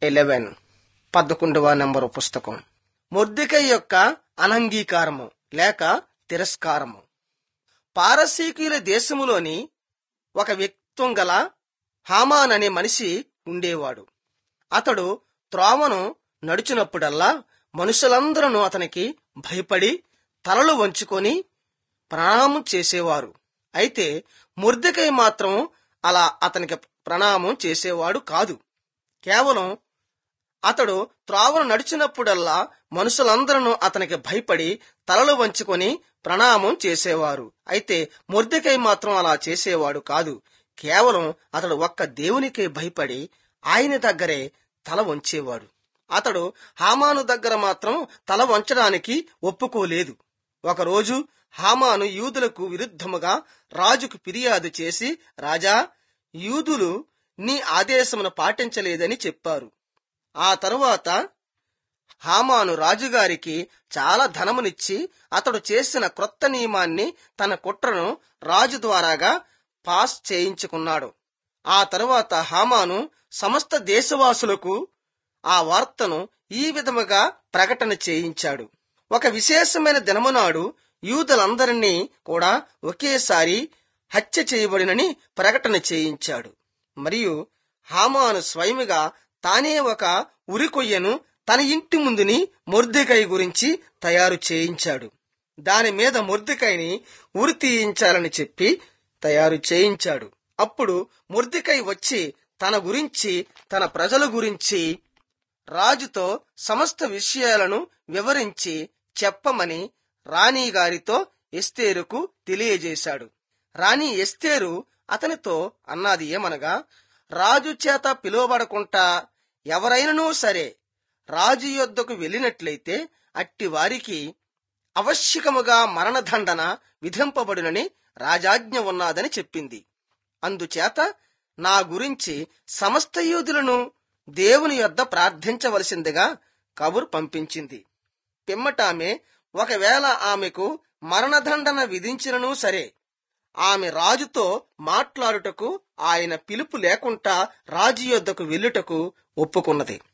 eleven పదకొండవ number పుస్తకం మొర్దికై యొక్క అనంగీకారము లేక తిరస్కారము పారసీకుల దేశములోని ఒక వ్యక్తిత్వం గల హామాన్ అనే మనిషి ఉండేవాడు అతడు త్రోవను నడుచునప్పుడల్లా మనుషులందరూ అతనికి భయపడి తలలు వంచుకొని ప్రణామం చేసేవారు అయితే ముర్దకై మాత్రం అలా అతనికి ప్రణామం చేసేవాడు కాదు కేవలం అతడు త్రోవను నడిచినప్పుడల్లా మనుషులందరూ అతనికి భయపడి తలలు వంచుకొని ప్రణామం చేసేవారు అయితే ముర్దకై మాత్రం అలా చేసేవాడు కాదు కేవలం అతడు ఒక్క దేవునికే భయపడి ఆయన దగ్గరే తల వంచేవాడు అతడు హామాను దగ్గర మాత్రం తల వంచడానికి ఒప్పుకోలేదు ఒకరోజు హామాను యూదులకు విరుద్ధముగా రాజుకు ఫిర్యాదు చేసి రాజా యూదులు నీ ఆదేశమును పాటించలేదని చెప్పారు ఆ తరువాత హామాను రాజుగారికి చాలా ధనమునిచ్చి అతడు చేసిన క్రొత్త నియమాన్ని తన కుట్రను రాజు ద్వారాగా పాస్ చేయించుకున్నాడు ఆ తరువాత హామాను సమస్త దేశవాసులకు ఆ వార్తను ఈ విధముగా ప్రకటన చేయించాడు ఒక విశేషమైన దినమునాడు యూదులందరినీ కూడా ఒకేసారి హత్య చేయబడినని ప్రకటన చేయించాడు మరియు హామాను స్వయముగా తానే ఒక ఉరికొయ్యను తన ఇంటి ముందుని మొర్దెకై గురించి తయారు చేయించాడు దాని మీద మొర్దెకైని ఉరి తీయించాలని చెప్పి తయారు చేయించాడు అప్పుడు మొర్దెకై వచ్చి తన గురించి తన ప్రజల గురించి రాజుతో సమస్త విషయాలను వివరించి చెప్పమని రాణి గారితో ఎస్తేరుకు తెలియజేశాడు రాణి ఎస్తేరు అతనితో అన్నది ఏమనగా రాజు చేత పిలువబడకుండా ఎవరైనను సరే రాజు యొద్దకు వెళ్ళినట్లయితే అట్టి వారికి అవశ్యకముగా మరణదండన విధింపబడునని రాజాజ్ఞ ఉన్నాదని చెప్పింది అందుచేత నా గురించి సమస్త యూదులను దేవుని యొద్ద ప్రార్థించవలసిందిగా కబురు పంపించింది పిమ్మటామె ఒకవేళ ఆమెకు మరణదండన విధించినను సరే ఆమె రాజుతో మాట్లాడుటకు ఆయన పిలుపు లేకుండా రాజు యొద్దకు వెళ్ళుటకు ఒప్పుకున్నది